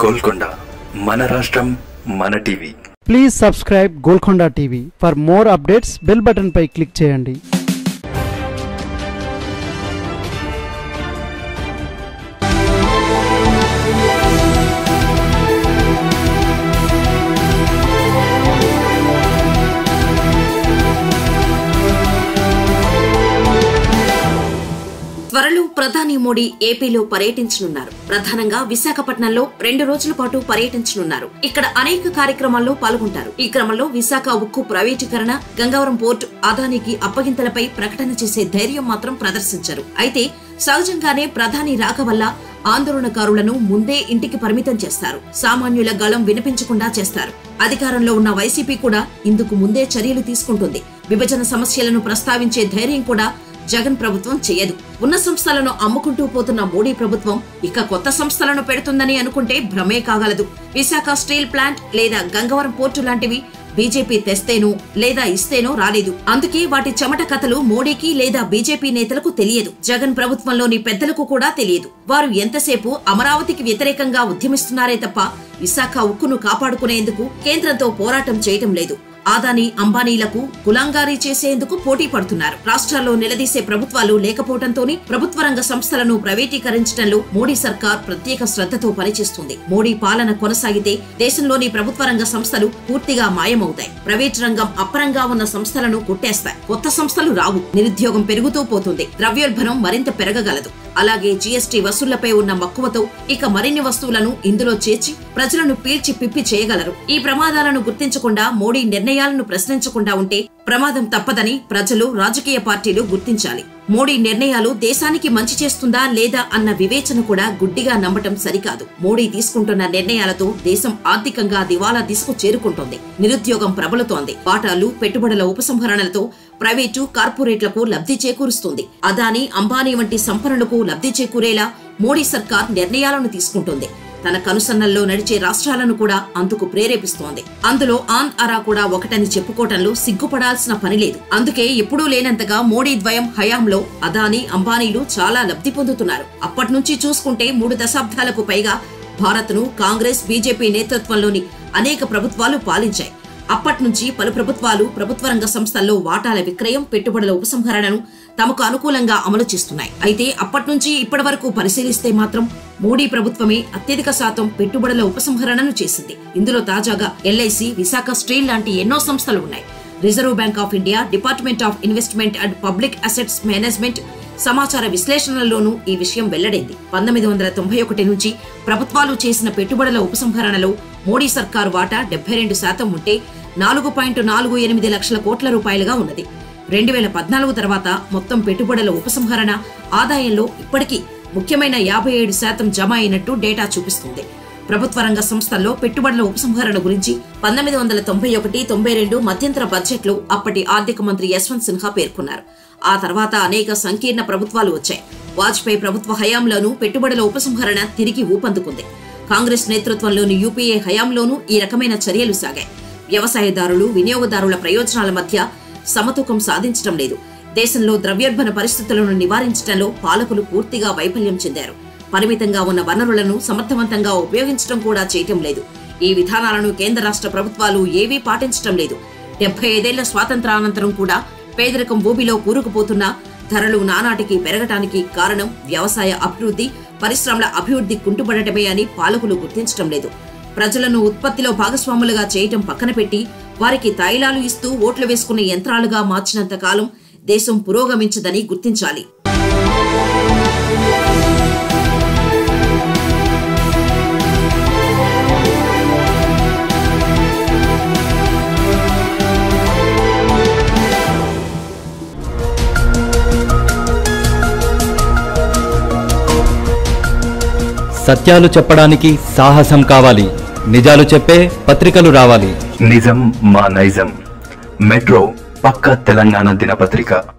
గోల్కొండ మన రాష్ట్రం మన TV please subscribe Golconda TV for more updates bell button పై క్లిక్ చేయండి త్వరలో ప్రధాని మోడీ ఏపీలో పర్యటించనున్నారు ప్రధానంగా విశాఖపట్నంలో రెండు రోజుల పాటు పర్యటించనున్నారు ఇక్కడ అనేక కార్యక్రమాల్లో పాల్గొంటారు ఈ క్రమంలో విశాఖ ఉక్కు ప్రైవేటీకరణ గంగవరం పోర్టు అదానికి అప్పగింతలపై ప్రకటన చేసే ధైర్యం మాత్రం ప్రదర్శించరు అయితే సహజంగానే ప్రధాని రాక వల్ల ఆందోళనకారులను ముందే ఇంటికి పరిమితం చేస్తారు సామాన్యుల గళం వినిపించకుండా చేస్తారు అధికారంలో ఉన్న వైసీపీ కూడా ఇందుకు ముందే చర్యలు తీసుకుంటుంది విభజన సమస్యలను ప్రస్తావించే ధైర్యం కూడా జగన్ ప్రభుత్వం చేయదు ఉన్న సంస్థలను అమ్ముకుంటూ పోతున్న మోడీ ప్రభుత్వం ఇక కొత్త సంస్థలను పెడుతుందని అనుకుంటే భ్రమే కాగలదు విశాఖ స్టీల్ ప్లాంట్ లేదా గంగవరం పోర్టు లాంటివి బీజేపీ తెస్తేనో లేదా ఇస్తేనో రాలేదు అందుకే వాటి చెమట కథలు మోడీకి లేదా బీజేపీ నేతలకు తెలియదు జగన్ ప్రభుత్వంలోని పెద్దలకు కూడా తెలియదు వారు ఎంతసేపు అమరావతికి వ్యతిరేకంగా ఉద్యమిస్తున్నారే తప్ప విశాఖ ఉక్కును కాపాడుకునేందుకు కేంద్రంతో పోరాటం చేయటం లేదు ఆదాని అంబానీలకు గులాంగారీ చేసేందుకు పోటీ పడుతున్నారు రాష్ట్రాల్లో నిలదీసే ప్రభుత్వాలు లేకపోవడంతోనే ప్రభుత్వ రంగ సంస్థలను ప్రైవేటీకరించడంలో మోడీ సర్కార్ ప్రత్యేక శ్రద్ధతో పనిచేస్తుంది మోడీ పాలన కొనసాగితే దేశంలోని ప్రభుత్వ రంగ సంస్థలు పూర్తిగా మాయమవుతాయి ప్రైవేట్ రంగం అప్పరంగా ఉన్న సంస్థలను కొట్టేస్తాయి కొత్త సంస్థలు రావు నిరుద్యోగం పెరుగుతూ పోతుంది ద్రవ్యోల్బణం మరింత పెరగగలదు అలాగే జీఎస్టీ వసూళ్లపై ఉన్న మక్కువతో ఇక మరిన్ని వస్తువులను ఇందులో చేర్చి ప్రజలను పీల్చి పిప్పి చేయగలరు ఈ ప్రమాదాలను గుర్తించకుండా మోడీ నిర్ణయాలను ప్రశ్నించకుండా ఉంటే ప్రమాదం తప్పదని ప్రజలు రాజకీయ పార్టీలు గుర్తించాలి మోడీ నిర్ణయాలు దేశానికి మంచి చేస్తుందా లేదా అన్న వివేచన కూడా గుడ్డిగా నమ్మటం సరికాదు మోడీ తీసుకుంటున్న నిర్ణయాలతో దేశం ఆర్థికంగా దివాలా దిశకు చేరుకుంటోంది నిరుద్యోగం ప్రబలుతోంది వాటాలు పెట్టుబడుల ఉపసంహరణలతో ప్రైవేటు కార్పొరేట్లకు లబ్ధి చేకూరుస్తుంది అదానీ అంబానీ వంటి సంపన్నులకు లబ్ధి చేకూరేలా మోడీ సర్కార్ నిర్ణయాలను తీసుకుంటుంది తన కనుసన్నల్లో నడిచే రాష్ట్రాలను కూడా అందుకు ప్రేరేపిస్తోంది అందులో ఆంద్ అరా కూడా ఒకటని చెప్పుకోవటంలో సిగ్గుపడాల్సిన పని లేదు అందుకే ఎప్పుడూ లేనంతగా మోడీ ద్వయం హయాంలో అదానీ అంబానీలు చాలా లబ్ధి పొందుతున్నారు అప్పటి నుంచి చూసుకుంటే మూడు దశాబ్దాలకు పైగా భారత్ను కాంగ్రెస్ బీజేపీ నేతృత్వంలోని అనేక ప్రభుత్వాలు పాలించాయి అప్పటి నుంచి పలు ప్రభుత్వాలు ప్రభుత్వ రంగ సంస్థల్లో వాటాల విక్రయం పెట్టుబడుల ఉపసంహరణను తమకు అనుకూలంగా అమలు చేస్తున్నాయి అయితే అప్పటి నుంచి ఇప్పటి వరకు పరిశీలిస్తే మాత్రం మోడీ ప్రభుత్వమే అత్యధిక శాతం పెట్టుబడుల ఉపసంహరణను చేసింది ఇందులో తాజాగా ఎల్ఐసి విశాఖ స్టీల్ లాంటి ఎన్నో సంస్థలు ఉన్నాయి reserve bank of India department of investment and public assets management సమాచార విశ్లేషణలోనూ ఈ విషయం వెల్లడైంది పంతొమ్మిది వందల తొంభై ఒకటి నుంచి ప్రభుత్వాలు చేసిన పెట్టుబడుల ఉపసంహరణలో మోడీ సర్కారు వాటా డెబ్బై రెండు శాతం ఉంటే నాలుగు పాయింట్ నాలుగు ఎనిమిది లక్షల కోట్ల రూపాయలుగా ఉన్నది రెండు వేల పద్నాలుగు తర్వాత మొత్తం పెట్టుబడుల ఉపసంహరణ ఆదాయంలో ఇప్పటికీ ముఖ్యమైన యాభై ఏడు శాతం జమ అయినట్టు డేటా చూపిస్తుంది ప్రభుత్వ రంగ సంస్థల్లో పెట్టుబడుల ఉపసంహరణ గురించి పంతొమ్మిది వందల తొంభై ఒకటి తొంభై రెండు మధ్యంతర బడ్జెట్లో అప్పటి ఆర్థిక మంత్రి యశ్వంత్ సిన్హా పేర్కొన్నారు ఆ తర్వాత అనేక సంకీర్ణ ప్రభుత్వాలు వచ్చాయి వాజ్పేయి ప్రభుత్వ హయాంలోనూ పెట్టుబడుల ఉపసంహరణ తిరిగి ఊపందుకుంది కాంగ్రెస్ నేతృత్వంలోని యూపీఏ హయాంలోనూ ఈ రకమైన చర్యలు సాగాయి వ్యవసాయదారులు వినియోగదారుల ప్రయోజనాల మధ్య సమతూకం సాధించడం లేదు దేశంలో ద్రవ్యోల్బణ పరిస్థితులను నివారించడంలో పాలకులు పూర్తిగా వైఫల్యం చెందారు పరిమితంగా ఉన్న వనరులను సమర్థవంతంగా ఉపయోగించడం కూడా చేయటం లేదు ఈ విధానాలను కేంద్ర రాష్ట్ర ప్రభుత్వాలు ఏవీ పాటించటం లేదు డెబ్బై ఐదేళ్ల స్వాతంత్రానంతరం కూడా పేదరికం ఊబిలో కూరుకుపోతున్న ధరలు నానాటికి పెరగటానికి కారణం వ్యవసాయ అభివృద్ధి పరిశ్రమల అభివృద్ధి కుంటుపడటమే అని పాలకులు గుర్తించడం లేదు ప్రజలను ఉత్పత్తిలో భాగస్వాములుగా చేయటం పక్కన పెట్టి వారికి తైలాలు ఇస్తూ ఓట్లు వేసుకునే యంత్రాలుగా మార్చినంత కాలం దేశం పురోగమించదని గుర్తించాలి సత్యాలు చెప్పడానికి సాహసం కావాలి నిజాలు చెప్పే పత్రికలు రావాలి నిజం మా నైజం మెట్రో పక్క తెలంగాణ దినపత్రిక